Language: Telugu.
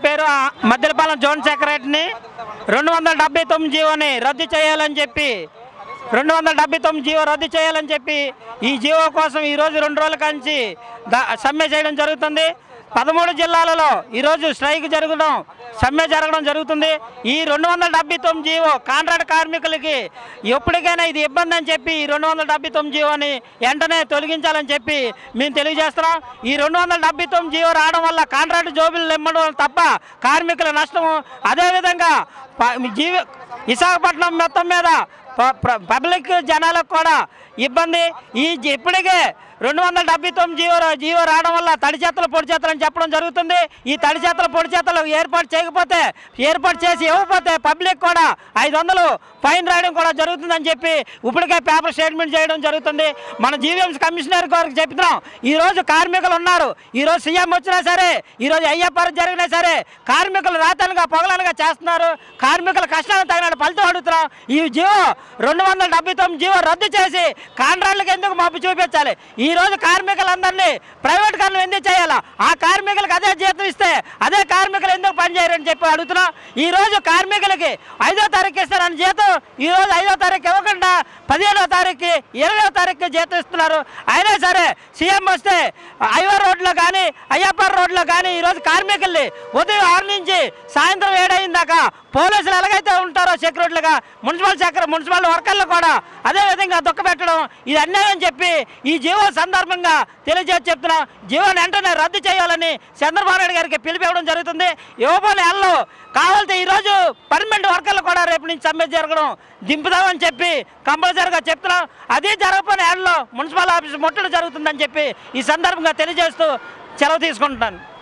పేరు ఆ మద్దెలపాలెం జోన్ సెక్రటరీని రెండు వందల డెబ్బై తొమ్మిది జీవోని రద్దు చేయాలని చెప్పి రెండు వందల డెబ్బై తొమ్మిది జీవో రద్దు చేయాలని చెప్పి ఈ జీవో కోసం ఈరోజు రెండు రోజుల కంచి ద- సమ్మె చేయడం జరుగుతుంది పదమూడు జిల్లాలలో ఈరోజు స్ట్రైక్ జరగడం సమ్మె జరగడం జరుగుతుంది ఈ రెండు వందల డెబ్బై తొమ్మిది జీవో కాంట్రాక్ట్ కార్మికులకి ఎప్పటికైనా ఇది ఇబ్బంది అని చెప్పి ఈ రెండు వందల డెబ్బై తొమ్మిది జీవోని వెంటనే తొలగించాలని చెప్పి మేము తెలియజేస్తున్నాం ఈ రెండు వందల డెబ్బై తొమ్మిది జీవో రావడం వల్ల కాంట్రాక్ట్ జోబులు ఇమ్మడం తప్ప కార్మికుల నష్టము అదేవిధంగా ప- జీవ విశాఖపట్నం మొత్తం మీద ప- ప్ర- పబ్లిక్ జనాలకు కూడా ఇబ్బంది ఈ జీ- ఇప్పటికే రెండు వందల డెబ్బై తొమ్మిది జీవో రా- జీవో రావడం వల్ల తడి చేతలు పొడి చేతలు అని చెప్పడం జరుగుతుంది ఈ తడి చేతలు పొడి చేతలు ఏర్పాటు చేయకపోతే ఏర్పాటు చేసి ఇవ్వకపోతే పబ్లిక్ కూడా ఐదు వందలు ఫైన్ రాయడం కూడా జరుగుతుందని చెప్పి ఇప్పటికే పేపర్ స్టేట్మెంట్ చేయడం జరుగుతుంది మన జీవీఎంసీ కమిషనర్ గారికి చెప్తున్నాం ఈరోజు కార్మికులు ఉన్నారు ఈరోజు సీఎం వచ్చినా సరే ఈరోజు అయ్యప్ప జరిగినా సరే కార్మికులు రాతనగా పొగలనగా చేస్తున్నారు కార్మికుల కష్టాలను తగిన ఫలితం అడుగుతున్నాం ఈ జీవో రెండు వందల డెబ్బై తొమ్మిది జీవో రద్దు చేసి కాంట్రాక్టులకు ఎందుకు మాపు చూపించాలి ఈ రోజు కార్మికులందరినీ ప్రైవేట్ కారణం ఎందుకు చేయాలా ఆ కార్మికులకు అదే జీతం ఇస్తే అదే కార్మికులు ఎందుకు పనిచేయరని చెప్పి అడుగుతున్నాం ఈ రోజు కార్మికులకి ఐదో తారీఖు ఇస్తారని జీతం ఈ రోజు ఐదో తారీఖు ఇవ్వకుండా పదిహేడో తారీఖుకి ఇరవై తారీఖుకి జీతం ఇస్తున్నారు అయినా సరే సీఎం వస్తే ఐవర్ రోడ్లో కానీ అయ్యప్ప రోడ్లో కానీ ఈరోజు కార్మికుల్ని ఉదయం ఆరు నుంచి సాయంత్రం ఏడైన దాకా పోలీసులు ఎలాగైతే ఉంటారో సెక్యూరిటీలుగా మున్సిపల్ సెక్రటరీ మున్సిపల్ వర్కర్లు కూడా అదే విధంగా దుఃఖపెట్టడం ఇది అన్యాయం చెప్పి ఈ జీవో సందర్భంగా తెలియజేసి చెప్తున్నాం జీవోని వెంటనే రద్దు చేయాలని చంద్రబాబు నాయుడు గారికి పిలిపివ్వడం జరుగుతుంది ఇవ్వబోని ఎల్లో కావాలంటే ఈరోజు పర్మనెంట్ వర్కర్లు కూడా రేపు నుంచి సమ్మె జరగడం దింపుదామని చెప్పి కంపల్సరీగా చెప్తున్నాం అదే జరగపోయిన ఏళ్ళలో మున్సిపల్ ఆఫీస్ ముట్టడి జరుగుతుందని చెప్పి ఈ సందర్భంగా తెలియజేస్తూ సెలవు తీసుకుంటున్నాను